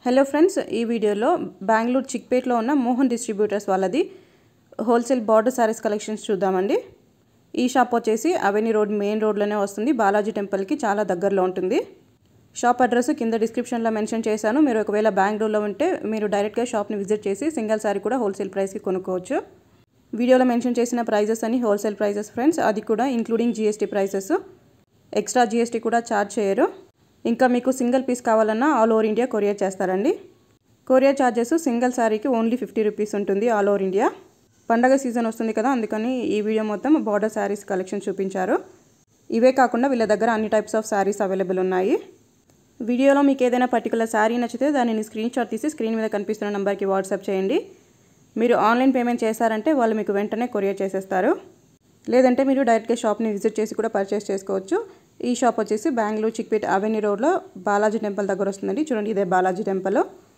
hello friends ఈ వీడియోలో బెంగళూరు చిక్పేట్లో ఉన్న మోహన్ డిస్ట్రిబ్యూటర్స్ వాళ్ళది హోల్సేల్ బార్డర్ సారీస్ కలెక్షన్స్ చూద్దామండి ఈ షాప్ వచ్చేసి అవెన్యూ రోడ్ మెయిన్ రోడ్లోనే వస్తుంది బాలాజీ టెంపుల్కి చాలా దగ్గరలో ఉంటుంది షాప్ అడ్రస్ కింద డిస్క్రిప్షన్లో మెన్షన్ చేశాను మీరు ఒకవేళ బెంగళూరులో ఉంటే మీరు డైరెక్ట్గా షాప్ని విజిట్ చేసి సింగిల్ సారీ కూడా హోల్సేల్ ప్రైస్కి కొనుక్కోవచ్చు వీడియోలో మెన్షన్ చేసిన ప్రైజెస్ అని హోల్సేల్ ప్రైజెస్ ఫ్రెండ్స్ అది కూడా including GST prices extra GST కూడా ఛార్జ్ చేయరు ఇంకా మీకు సింగిల్ పీస్ కావాలన్నా ఆల్ ఓవర్ ఇండియా కొరియర్ చేస్తారండి కొరియర్ ఛార్జెస్ సింగిల్ శారీకి ఓన్లీ ఫిఫ్టీ రూపీస్ ఉంటుంది ఆల్ ఓవర్ ఇండియా పండగ సీజన్ వస్తుంది కదా అందుకని ఈ వీడియో మొత్తం బార్డర్ శారీస్ కలెక్షన్ చూపించారు ఇవే కాకుండా వీళ్ళ దగ్గర అన్ని టైప్స్ ఆఫ్ శారీస్ అవైలబుల్ ఉన్నాయి వీడియోలో మీకు ఏదైనా పర్టికులర్ శారీ నచ్చితే దానిని స్క్రీన్ షాట్ తీసి స్క్రీన్ మీద కనిపిస్తున్న నెంబర్కి వాట్సాప్ చేయండి మీరు ఆన్లైన్ పేమెంట్ చేశారంటే వాళ్ళు మీకు వెంటనే కొరియర్ చేసేస్తారు లేదంటే మీరు డైరెక్ట్గా షాప్ని విజిట్ చేసి కూడా పర్చేస్ చేసుకోవచ్చు ఈ షాప్ వచ్చేసి బెంగళూరు చిక్పేట్ అవెన్యూ రోడ్లో బాలాజీ టెంపుల్ దగ్గర వస్తుందండి చూడండి ఇదే బాలాజీ టెంపుల్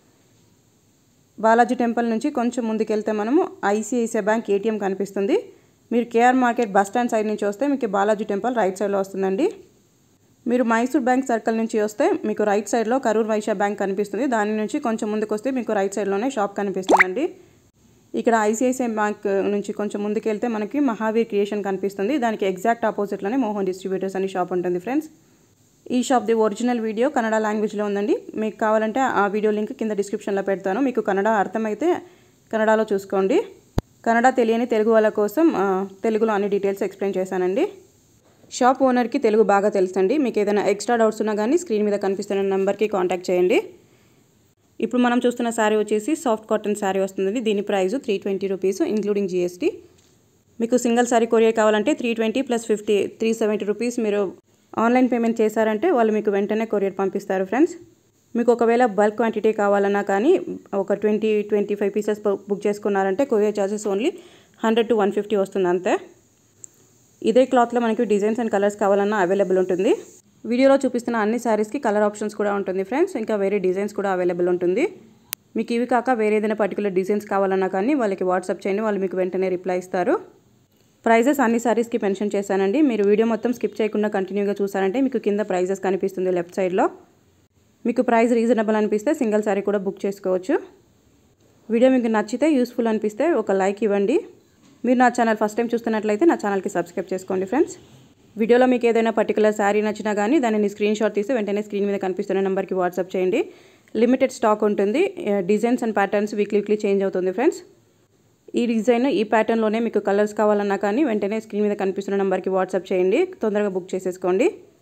బాలాజీ టెంపుల్ నుంచి కొంచెం ముందుకెళ్తే మనము ఐసిఐసిఐ బ్యాంక్ ఏటీఎం కనిపిస్తుంది మీరు KR market bus stand side నుంచి వస్తే మీకు బాలాజీ టెంపుల్ రైట్ సైడ్లో వస్తుందండి మీరు మైసూర్ బ్యాంక్ సర్కిల్ నుంచి వస్తే మీకు రైట్ సైడ్లో కరూర్ వైశ్య బ్యాంక్ కనిపిస్తుంది దాని నుంచి కొంచెం ముందుకు వస్తే మీకు రైట్ సైడ్లోనే షాప్ కనిపిస్తుందండి ఇక్కడ ఐసిఐసిఐ బ్యాంక్ నుంచి కొంచెం ముందుకెళ్తే మనకి మహావీర్ క్రియేషన్ కనిపిస్తుంది దానికి ఎగ్జాక్ట్ ఆపోజిట్లోనే మోహన్ డిస్ట్రిబ్యూటర్స్ అని షాప్ ఉంటుంది ఫ్రెండ్స్ ఈ షాప్ది ఒరిజినల్ వీడియో కన్నడ లాంగ్వేజ్లో ఉందండి మీకు కావాలంటే ఆ వీడియో లింక్ కింద డిస్క్రిప్షన్లో పెడతాను మీకు కన్నడ అర్థమైతే కన్నడలో చూసుకోండి కన్నడ తెలియని తెలుగు వాళ్ళ కోసం తెలుగులో అన్ని డీటెయిల్స్ ఎక్స్ప్లెయిన్ చేశానండి షాప్ ఓనర్కి తెలుగు బాగా తెలుసండి మీకు ఏదైనా ఎక్స్ట్రా డౌట్స్ ఉన్నా కానీ స్క్రీన్ మీద కనిపిస్తున్న నెంబర్కి కాంటాక్ట్ చేయండి ఇప్పుడు మనం చూస్తున్న శారీ వచ్చేసి సాఫ్ట్ కాటన్ శారీ వస్తుంది దీని price three twenty rupees including GST మీకు సింగిల్ శారీ కొరియర్ కావాలంటే three twenty plus fifty three seventy rupees మీరు ఆన్లైన్ పేమెంట్ చేశారంటే వాళ్ళు మీకు వెంటనే కొరియర్ పంపిస్తారు ఫ్రెండ్స్ మీకు ఒకవేళ బల్క్ క్వాంటిటీ కావాలన్నా కానీ ఒక twenty twenty five pieces book చేసుకున్నారంటే courier charges only hundred to one fifty వస్తుంది అంతే ఇదే క్లాత్లో మనకి డిజైన్స్ అండ్ కలర్స్ కావాలన్నా అవైలబుల్ ఉంటుంది వీడియోలో చూపిస్తున్న అన్ని శారీస్కి కలర్ ఆప్షన్స్ కూడా ఉంటుంది ఫ్రెండ్స్ ఇంకా వేరే డిజైన్స్ కూడా అవైలబుల్ ఉంటుంది మీకు ఇవి కాక వేరే ఏదైనా పర్టికులర్ డిజైన్స్ కావాలన్నా కానీ వాళ్ళకి వాట్సాప్ చేయండి వాళ్ళు మీకు వెంటనే రిప్లై ఇస్తారు ప్రైజెస్ అన్ని శారీస్కి మెన్షన్ చేశానండి మీరు వీడియో మొత్తం స్కిప్ చేయకుండా కంటిన్యూగా చూసారంటే మీకు కింద ప్రైజెస్ కనిపిస్తుంది లెఫ్ట్ సైడ్లో మీకు ప్రైస్ రీజనబుల్ అనిపిస్తే సింగిల్ శారీ కూడా బుక్ చేసుకోవచ్చు వీడియో మీకు నచ్చితే యూస్ఫుల్ అనిపిస్తే ఒక లైక్ ఇవ్వండి మీరు నా ఛానల్ ఫస్ట్ టైం చూస్తున్నట్లయితే నా ఛానల్కి సబ్స్క్రైబ్ చేసుకోండి ఫ్రెండ్స్ వీడియోలో మీకు ఏదైనా పర్టికులర్ శారీ నచ్చినా కానీ దానిని స్క్రీన్ షాట్ తీసి వెంటనే స్క్రీన్ మీద కనిపిస్తున్న నెంబర్కి వాట్సాప్ చేయండి లిమిటెడ్ స్టాక్ ఉంటుంది designs and patterns weekly weekly change అవుతుంది ఫ్రెండ్స్ ఈ డిజైన్ ఈ ప్యాటర్న్లోనే మీకు కలర్స్ కావాలన్నా కానీ వెంటనే స్క్రీన్ మీద కనిపిస్తున్న నెంబర్కి వాట్సాప్ చేయండి తొందరగా బుక్ చేసేసుకోండి